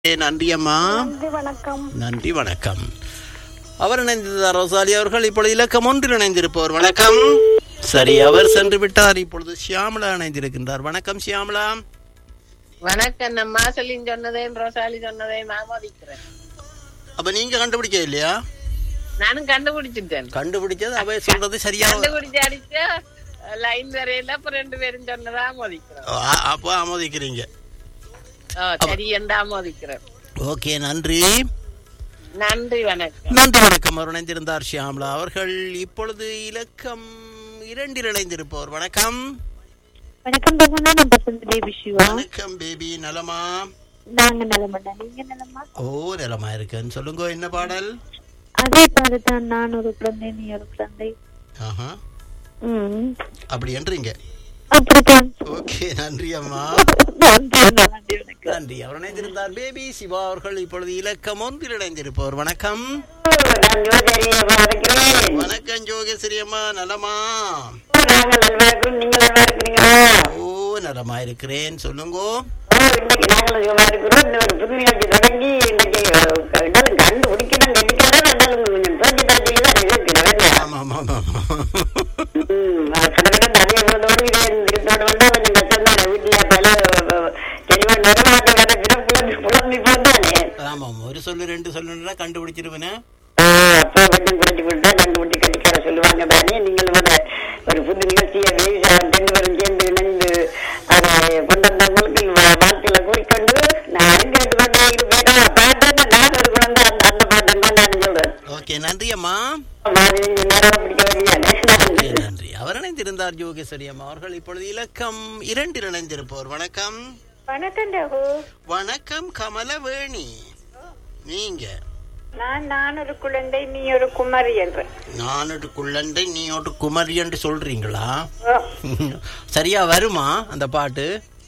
நன்றி அம்மா நன்றி வணக்கம் நன்றி வணக்கம் அவர் இணைந்திருந்தார் ரோசாலி அவர்கள் இப்பொழுது இலக்கம் ஒன்றில் இணைந்திருப்பவர் வணக்கம் சரி அவர் சென்று விட்டார் இப்பொழுது ஷியாமலா இணைந்திருக்கின்றார் வணக்கம் ஷியாமலா வணக்கம் நான் மாசலின் சொன்னதையும் ரோசாலி சொன்னதையும் ஆமோதிக்கிறேன் அப்ப நீங்க கண்டுபிடிக்க இல்லையா நானும் கண்டுபிடிச்சிட்டேன் கண்டுபிடிச்சது அவ சொல்றது சரியா கண்டுபிடிச்சு அடிச்சா லைன் வரையில அப்ப ரெண்டு பேரும் சொன்னதை ஆமோதிக்கிறேன் அ- அப்போ ஆமோதிக்கிறீங்க ஓ சரி என்று ஆமோதிக்கிறேன் ஓகே நன்றி நன்றி வணக்கம் நன்றி வணக்கம் அவர் இணைந்திருந்தார் ஷியாமலா அவர்கள் இப்பொழுது இலக்கம் இரண்டில் இணைந்திருப்பவர் வணக்கம் வணக்கம் பகவானா நான் பசந்த் தேவி சிவா வணக்கம் பேபி நலமா நாங்க நலமண்டா நீங்க நலமா ஓ நலமா இருக்குன்னு சொல்லுங்க என்ன பாடல் அதே பாடுதான் நான் ஒரு குழந்தை நீ ஒரு குழந்தை ஆஹா ம் அப்படி என்றீங்க அப்படித்தான் ஓகே நன்றி அம்மா நன்றி நன்றி வணக்கம் நன்றி அவர் இணைந்திருந்தார் பேபி சிவா அவர்கள் இப்பொழுது இலக்கம் ஒன்றில் இணைந்திருப்பவர் வணக்கம் நான் ஜோதியம்மா இருக்கிறேன் வணக்கம் ஜோகேஸ்வரி அம்மா நலமா நாங்கள் நல்லா இருக்கிறோம் நீங்கள் நல்லா இருக்கிறீங்களா ஓ நலமா இருக்கிறேன் சொல்லுங்க ஓ இன்னைக்கு நாங்கள் சுகமா இருக்கிறோம் இந்த ஒரு புது நிகழ்ச்சி தொடங்கி இன்னைக்கு இருந்தாலும் கண்டு பிடிக்கணும் கண்டிக்கிறேன் இருந்தாலும் கொஞ்சம் பேச்சு தாச்சிக்கு தான் இருக்கிறேன் ஆமா ஆமா ஆமா ஆமா. கடற்கரை நிறைய போதோடு இருந்தோடு வந்தா கொஞ்சம் கஷ்டம் தான் வீட்டுல பல தெளிவா நிறமாட்ட கிடக்கிற புலம்பி புலம்பி போதானே ஆமாம் ஒரு சொல்லு ரெண்டு சொல்லுன்னா கண்டுபிடிச்சிருவேனே அப்போ கொஞ்சம் குறைச்சி கொடுத்தா கண்டுபிடிச்சி கடிக்கார சொல்லுவாங்க தானே நீங்கள் ஒரு ஒரு புது நிகழ்ச்சியை வேசா ரெண்டு பேரும் சேர்ந்து இணைந்து அதை கொண்டு வந்தவங்களுக்கு வா- வாழ்த்துக்களை கூறிக்கொண்டு நான் கேட்டு கொண்டே இருப்பேன் பாட்டு நான் ஒரு குழந்தை அந்த அந்த பாட்டு தான் நான் சொல்றேன் ஓகே நன்றி அம்மா மாதிரி நேரம் பிடிக்க ஓகே வரையானே நன்றி அவர் இணைந்திருந்தார் ஜோகேஸ்வரி அம்மா அவர்கள் இப்பொழுது இலக்கம் இரண்டில் இணைந்திருப்பவர் வணக்கம் வணக்கம் ரகு வணக்கம் கமலவேணி நீங்க நான் நான் ஒரு குழந்தை நீ ஒரு குமரி என்று நான் ஒரு குள்ளண்டை நீ ஒரு குமரி என்று சொல்றீங்களா ஓ, சரியா வருமா அந்த பாட்டு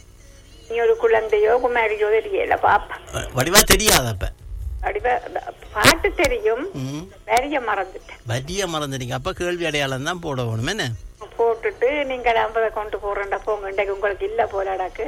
நீ ஒரு குழந்தையோ குமாரியோ தெரியல பாப்பா வ- வடிவா தெரியாது அப்ப வடிவ பாட்டு தெரியும் ம். வரிய மறந்துட்டேன் வட்டியா மறந்துட்டீங்க அப்ப கேள்வி அடையாளம் தான் போட வேணும் என்ன போட்டுட்டு நீங்க ஐம்பதை கொண்டு போறேன்டா போங்க இன்றைக்கு உங்களுக்கு இல்ல போலாடாக்கு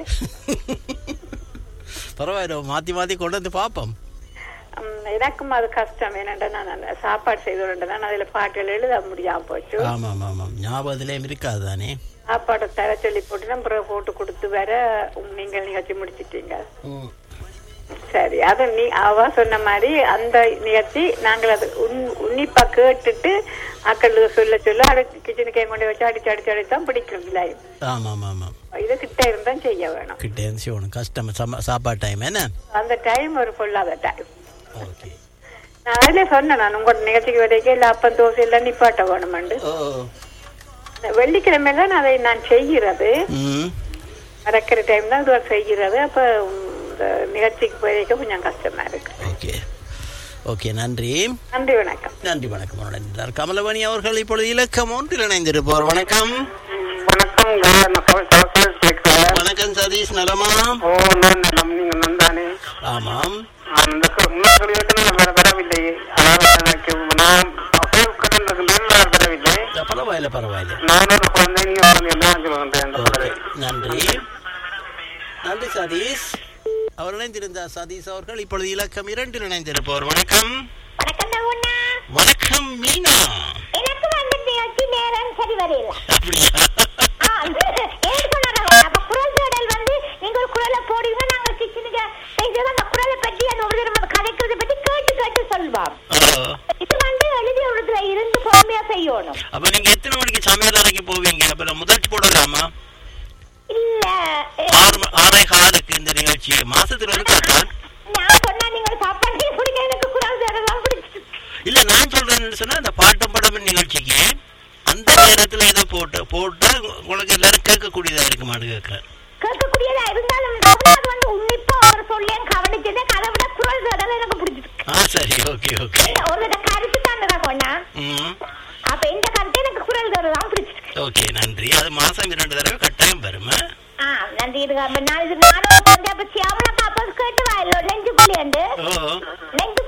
பரவாயில்ல மாத்தி மாத்தி கொண்டு வந்து பாப்போம் உம், எனக்கும் அது கஷ்டம் என்னண்டா நான் அந்த சாப்பாடு செய்து நான் அதுல பாட்டுகள் எழுத முடியாம போச்சு ஆமா ஆமா ஆமாம் ஞாபகத்திலேயும் இருக்காது தானே சாப்பாடு தர சொல்லி போட்டு நான் பிறகு போட்டு கொடுத்து வர உம், நீங்கள் நிகழ்ச்சி முடிச்சிட்டீங்க ம். சரி அது நீ அவ சொன்ன மாதிரி அந்த நிகழ்ச்சி நாங்கள் அது உன்- உன்னிப்பா கேட்டுட்டு ஆக்களுக்கு சொல்ல சொல்ல அது கிச்சனுக்கு கொண்டு வச்சு அடிச்சு அடிச்சு அடிச்சு தான் பிடிக்கும் இல்லை ஆமா ஆமா ஆமாம் இது கிட்ட இருந்தா செய்ய வேணும் கிட்டே இருந்து செய்யணும் கஷ்டம் சம- சாப்பாடு டைம் என்ன அந்த டைம் ஒரு பொல்லாத டைம் ஓகே நான் அதிலே சொன்னேன் நான் உங்களோட நிகழ்ச்சிக்கு வரைக்கும் இல்லை அப்பம் தோசை எல்லாம் நிப்பாட்ட வேணுமெண்டு ஓ வெள்ளிக்கிழமையில தான் அதை நான் செய்கிறது ம் மறக்கிற டைம் தான் இது செய்கிறது அப்ப உம், இந்த நிகழ்ச்சிக்கு போயிருக்க கொஞ்சம் கஷ்டமா இருக்கு ஓகே ஓகே நன்றி நன்றி வணக்கம் நன்றி வணக்கம் இணைந்தார் கமலவணி அவர்கள் இப்பொழுது இலக்கம் ஒன்றில் இணைந்திருப்பவர் வணக்கம் வணக்கம் நான் கேட்கிறேன் வணக்கம் சதீஷ் நலமா ஓ நான் நலம் நீங்கள் நந்தானே ஆமாம் அந்த முன்னாள் நான் வர வரவில்லை அதாவது எனக்கு நான் கடந்திருக்கின்றேன் நான் வரவில்லை பரவாயில்ல பரவாயில்ல நான் ஒரு குழந்தை நீ ஒரு எல்லாம் சொல்லுகின்றேன் அந்த ஓகே குழந்தை நன்றி நன்றி சதீஷ் அவர் இணைந்திருந்தார் சதீஷ் அவர்கள் இப்பொழுது இலக்கம் இரண்டில் இணைந்திருப்பவர் வணக்கம் வணக்கம் ரகுண்ணா. வணக்கம் மீனா எனக்கு வந்து நிகழ்ச்சி நேரம் சரி வரையில அப்படியா ஆ, அது ஏன் சொன்ன ரகுண்ணா? அப்ப குரல் தேடல் வந்து நீங்க ஒரு குரலை போடுவீங்க நாங்க கிச்சனுக்கு செய்தது அந்த குரலை பற்றி அந்த ஒரு தடவை கதைக்கிறதை பற்றி கேட்டு கேட்டு சொல்வோம் ஓ. இது வந்து எழுதி ஒழுதுல இருந்து பொறுமையா செய்யணும் அப்ப நீங்க எத்தனை மணிக்கு சமையல் அறைக்கு போவீங்க அப்ப நான் முதல் போடலாமா இல்ல எ, ஆறு ம- ஆறே காலுக்கு இந்த நிகழ்ச்சி மாசத்துல ஒரு தான் நான் சொன்னா நீங்க சாப்பாட்டே பிடிக்க எனக்கு குரல் தேடலாம் பிடிச்சிட்டு இல்ல நான் சொல்றேன்னு சொன்னா அந்த பாட்டம் படம் நிகழ்ச்சிக்கு அந்த நேரத்துல இதை போட்டு போட்டா உங்களுக்கு எல்லாரும் கேட்கக்கூடியதா இருக்கு மாடு கேட்க கேட்கக்கூடியதா இருந்தாலும் ரகுண்ணா அது வந்து உன்னிப்பா அவர் சொல்லேன் கவனிச்சதே அதை விட குரல் தேடல் எனக்கு பிடிச்சிருக்கு ஆ சரி ஓகே ஓகே ஒரு வித கருத்து தான் ரகுண்ணா ம் அப்ப இந்த கருத்து எனக்கு குரல் தேடலாம் பிடிச்சிருக்கு ஓகே நன்றி அது மாசம் இரண்டு தடவை கட்டாயம் வருமா ஆ நன்றி இது அப்ப நான் இது நானும் வந்து அப்ப சியாமலா பாப்பா கேட்டு வாயிலோ நெஞ்சு புள்ளியண்டு ஓ நெஞ்சு